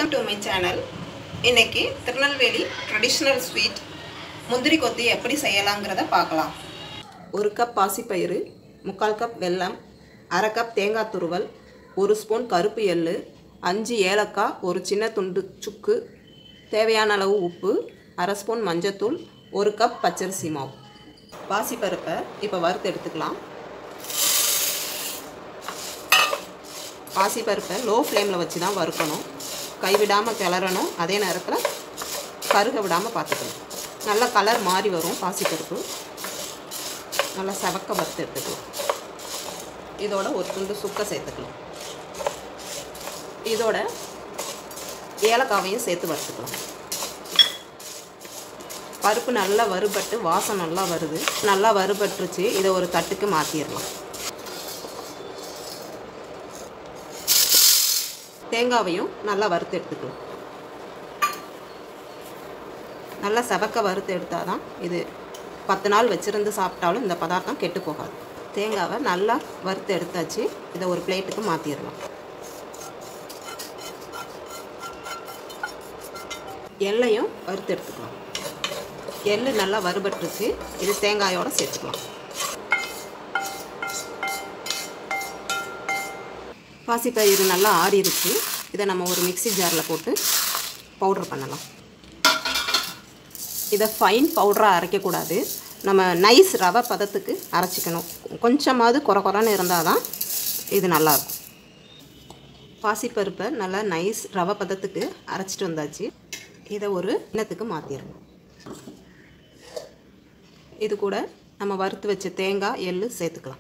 welcome to my channel இன்னைக்கு Tirunelveli traditional sweet முந்திரி கொத்து எப்படி செய்யலாங்கிறத பார்க்கலாம் ஒரு கப் பாசிப்பயிறு முக்கால் கப் வெல்லம் அரை கப் தேங்காய் துருவல் ஒரு ஸ்பூன் கருப்பு எள்ளு அஞ்சு ஏலக்காய் ஒரு சின்ன துண்டு சுக்கு தேவையான அளவு உப்பு அரை ஸ்பூன் மஞ்சத்தூள் ஒரு கப் பச்சரிசி மாவு பாசிப்பருப்பை இப்போ வறுத்து எடுத்துக்கலாம் பாசிப்பருப்பை லோ ஃப்ளேமில் வச்சு தான் வறுக்கணும் கைவிடாமல் கிளறணும் அதே நேரத்தில் கருக விடாமல் பார்த்துக்கணும் நல்லா கலர் மாறி வரும் பாசிப்பருப்பு நல்லா சவக்க வறுத்து எடுத்துக்கலாம் இதோட ஒரு துண்டு சுக்கை சேர்த்துக்கலாம் இதோட ஏலக்காவையும் சேர்த்து வறுத்துக்கலாம் பருப்பு நல்லா வறுபட்டு வாசம் நல்லா வருது நல்லா வறுபட்டுருச்சு இதை ஒரு தட்டுக்கு மாற்றிடலாம் தேங்காவையும் நல்லா வறுத்து எடுத்துக்கலாம் நல்லா செவக்க வறுத்து எடுத்தால் தான் இது பத்து நாள் வச்சுருந்து சாப்பிட்டாலும் இந்த பதார்த்தம் கெட்டு போகாது தேங்காவை நல்லா வறுத்து எடுத்தாச்சு இதை ஒரு பிளேட்டுக்கு மாற்றிடலாம் எள்ளையும் வறுத்து எடுத்துக்கலாம் எள்ளு நல்லா வறுபட்டுருச்சு இது தேங்காயோடு சேர்த்துக்கலாம் பாசிப்பயிறு நல்லா ஆறிடுச்சு இதை நம்ம ஒரு மிக்சி ஜாரில் போட்டு பவுட்ரு பண்ணலாம் இதை ஃபைன் பவுடராக அரைக்கக்கூடாது நம்ம நைஸ் ரவை பதத்துக்கு அரைச்சிக்கணும் கொஞ்சமாவது குறை குறைன்னு இருந்தால் தான் இது நல்லாயிருக்கும் பாசிப்பருப்பை நல்லா நைஸ் ரவை பதத்துக்கு அரைச்சிட்டு வந்தாச்சு இதை ஒரு கிண்ணத்துக்கு மாற்றிடணும் இது கூட நம்ம வறுத்து வச்ச தேங்காய் எள்ளு சேர்த்துக்கலாம்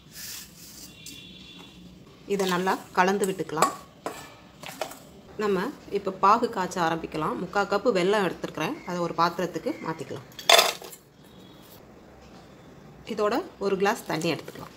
இதை நல்லா கலந்து விட்டுக்கலாம் நம்ம இப்போ பாகு காய்ச்ச ஆரம்பிக்கலாம் முக்கால் கப்பு வெல்லம் எடுத்துருக்கிறேன் அதை ஒரு பாத்திரத்துக்கு மாற்றிக்கலாம் இதோட ஒரு கிளாஸ் தண்ணி எடுத்துக்கலாம்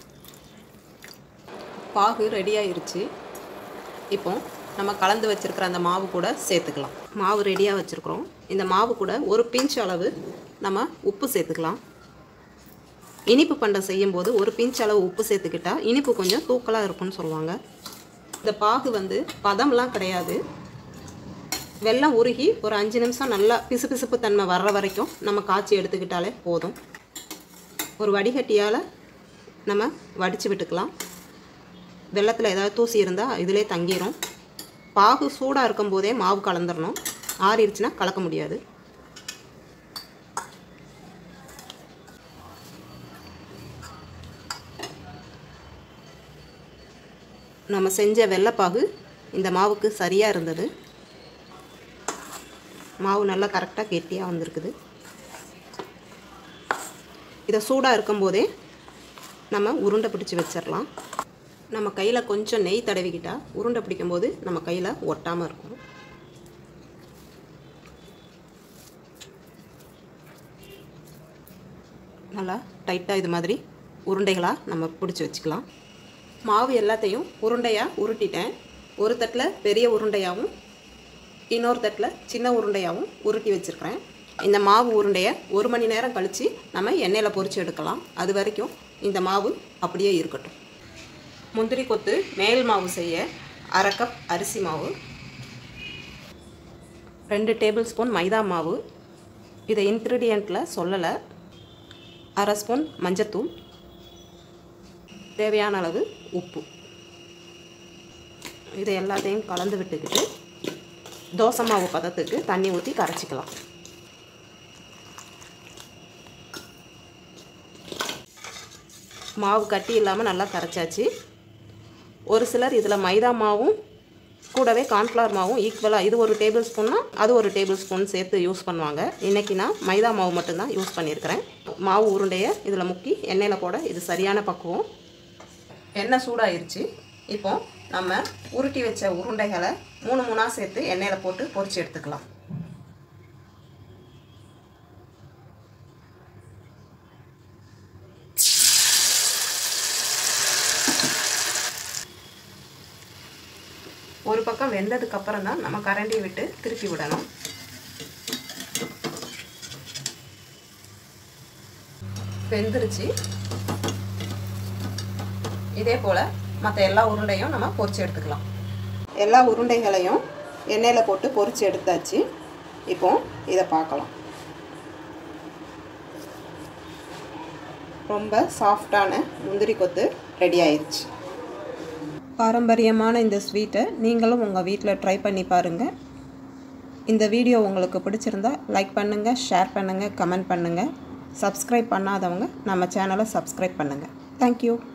பாகு ரெடி ஆயிருச்சு இப்போ நம்ம கலந்து வச்சுருக்கிற அந்த மாவு கூட சேர்த்துக்கலாம் மாவு ரெடியாக வச்சுருக்குறோம் இந்த மாவு கூட ஒரு பிஞ்ச் அளவு நம்ம உப்பு சேர்த்துக்கலாம் இனிப்பு பண்டம் செய்யும்போது ஒரு பிஞ்ச் அளவு உப்பு சேர்த்துக்கிட்டா இனிப்பு கொஞ்சம் தூக்கலாக இருக்கும்னு சொல்லுவாங்க இந்த பாகு வந்து பதம்லாம் கிடையாது வெள்ளம் உருகி ஒரு அஞ்சு நிமிஷம் நல்லா பிசுபிசுப்பு தன்மை வர்ற வரைக்கும் நம்ம காய்ச்சி எடுத்துக்கிட்டாலே போதும் ஒரு வடிகட்டியால் நம்ம வடித்து விட்டுக்கலாம் வெள்ளத்தில் ஏதாவது தூசி இருந்தால் இதிலே தங்கிடும் பாகு சூடாக இருக்கும்போதே மாவு கலந்துடணும் ஆறிடுச்சுன்னா கலக்க முடியாது நம்ம செஞ்ச வெள்ளைப்பாகு இந்த மாவுக்கு சரியாக இருந்தது மாவு நல்லா கரெக்டாக கெட்டியாக வந்திருக்குது இதை சூடாக இருக்கும்போதே நம்ம உருண்டை பிடிச்சி வச்சிடலாம் நம்ம கையில் கொஞ்சம் நெய் தடவிக்கிட்டால் உருண்டை பிடிக்கும்போது நம்ம கையில் ஒட்டாமல் இருக்கும் நல்லா டைட்டாக இது மாதிரி உருண்டைகளாக நம்ம பிடிச்சி வச்சுக்கலாம் மாவு எல்லாத்தையும் உருண்டையாக உருட்டிட்டேன் ஒரு தட்டில் பெரிய உருண்டையாகவும் இன்னொரு தட்டில் சின்ன உருண்டையாகவும் உருட்டி வச்சுருக்கிறேன் இந்த மாவு உருண்டையை ஒரு மணி நேரம் கழித்து நம்ம எண்ணெயில் பொரித்து எடுக்கலாம் அது வரைக்கும் இந்த மாவு அப்படியே இருக்கட்டும் முந்திரி கொத்து மேல் மாவு செய்ய அரை கப் அரிசி மாவு ரெண்டு டேபிள் ஸ்பூன் மைதா மாவு இதை இன்க்ரீடியண்ட்டில் சொல்லலை அரை ஸ்பூன் மஞ்சத்தூள் தேவையான அளவு உப்பு இதை எல்லாத்தையும் கலந்து விட்டுக்கிட்டு தோசை மாவு பதத்துக்கு தண்ணி ஊற்றி கரைச்சிக்கலாம் மாவு கட்டி இல்லாமல் நல்லா கரைச்சாச்சு ஒரு சிலர் இதில் மைதா மாவும் கூடவே கார்ன்ஃப்ளவர் மாவும் ஈக்குவலாக இது ஒரு டேபிள் ஸ்பூன்னா அது ஒரு டேபிள் ஸ்பூன் சேர்த்து யூஸ் பண்ணுவாங்க இன்றைக்கி நான் மைதா மாவு மட்டும்தான் யூஸ் பண்ணியிருக்கிறேன் மாவு உருண்டையை இதில் முக்கி எண்ணெயில் போட இது சரியான பக்குவம் எண்ணெய் சூடாயிருச்சு இப்போ நம்ம உருட்டி வச்ச உருண்டைகளை மூணு மூணாக சேர்த்து எண்ணெயில் போட்டு பொரிச்சு எடுத்துக்கலாம் ஒரு பக்கம் வெந்ததுக்கு அப்புறம் தான் நம்ம கரண்டியை விட்டு திருப்பி விடணும் வெந்துருச்சு இதே போல் மற்ற எல்லா உருண்டையும் நம்ம பொரிச்சு எடுத்துக்கலாம் எல்லா உருண்டைகளையும் எண்ணெயில் போட்டு பொரித்து எடுத்தாச்சு இப்போ இதை பார்க்கலாம் ரொம்ப சாஃப்டான முந்திரி கொத்து ரெடி ஆயிடுச்சு பாரம்பரியமான இந்த ஸ்வீட்டை நீங்களும் உங்கள் வீட்டில் ட்ரை பண்ணி பாருங்கள் இந்த வீடியோ உங்களுக்கு பிடிச்சிருந்தா லைக் பண்ணுங்கள் ஷேர் பண்ணுங்கள் கமெண்ட் பண்ணுங்கள் சப்ஸ்கிரைப் பண்ணாதவங்க நம்ம சேனலை சப்ஸ்கிரைப் பண்ணுங்கள் தேங்க்யூ